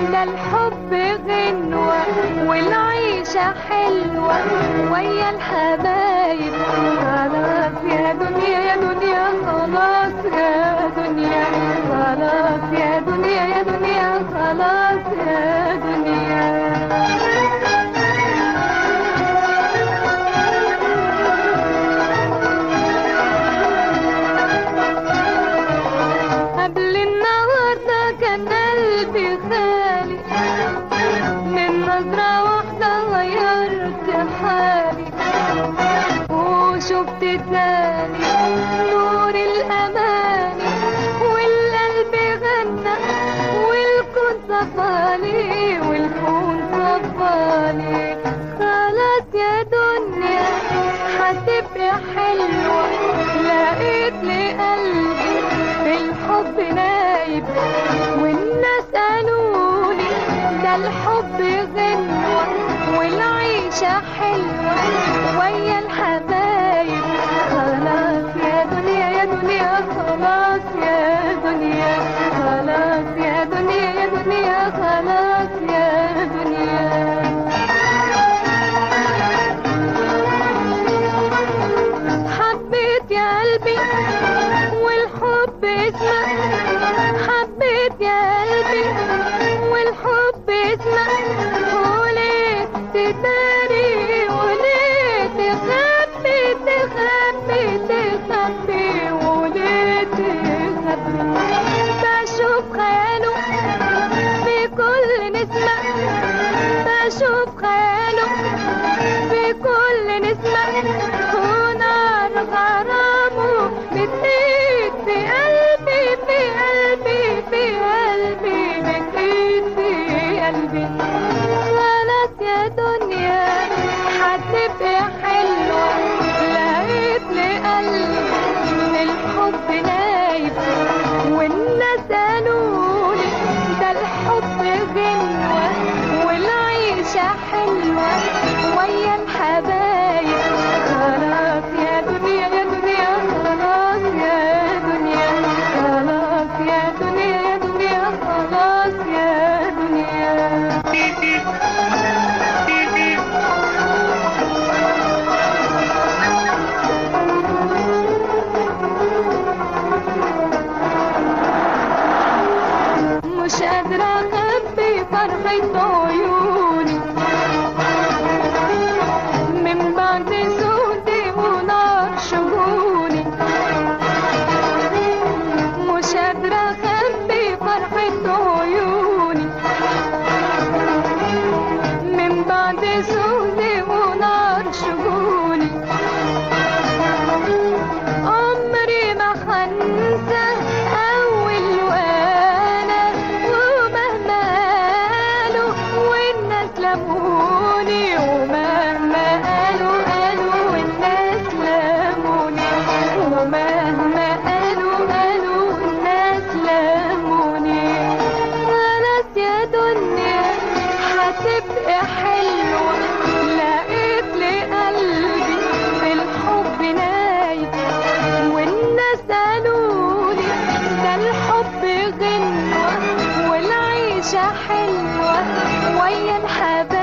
ده الحب غنوة والعيشة حلوة ويا الحبايب خلاص يا دنيا يا دنيا خلاص يا دنيا خلاص يا دنيا يا دنيا خلاص يا دنيا قبل النهارده كان قلبي خالي من نظرة واحدة غيرت حالي وشفت تاني نور الأمان والقلب غنى والكون صفالي والكون صفالي خلاص يا دنيا هتبقى حلوة لقيت لقلبي الحب نايب والناس قالولي ده الحب غنوة والعيشة حلوة ويا الحبايب خلاص يا دنيا يا دنيا خلاص يا دنيا خلاص يا دنيا يا دنيا خلاص يا دنيا حبيت يا قلبي والحب اسمك حبيت يا قلبي والحب اسمك وليه تداري وليه تخبي تخبي تخبي وليه تخبي بشوف خياله في كل نسمة بشوف خياله في كل نسمة ونار غرامه بتزيد في قلبي في قلبي في قلبي بتزيد في قلبي خلاص يا دنيا هتبقى حلوة لقيت لقلبي الحب نايب والناس قالولي ده الحب غنوة والعيشة حلوة ويا الحبايب خلاص يا دنيا يا دنيا خلاص يا دنيا خلاص يا دنيا يا دنيا خلاص يا دنيا مش قادرة أخبي فرحة عيوني من بعد سودي ونار شجوني مش قادرة أخبي فرحة عيوني من بعد سودي ونار شجوني عمري ما هنسى أول وأنا ومهما قالوا والناس لموني ومهما قالوا قالوا والناس لموني ومهما قالوا قالوا والناس لموني خلاص يا دنيا هتبقى حلوة لقيت لقلبي في الحب نايب والناس قالولي ده الحب غنوة والعيشة حلوة ويا الحبايب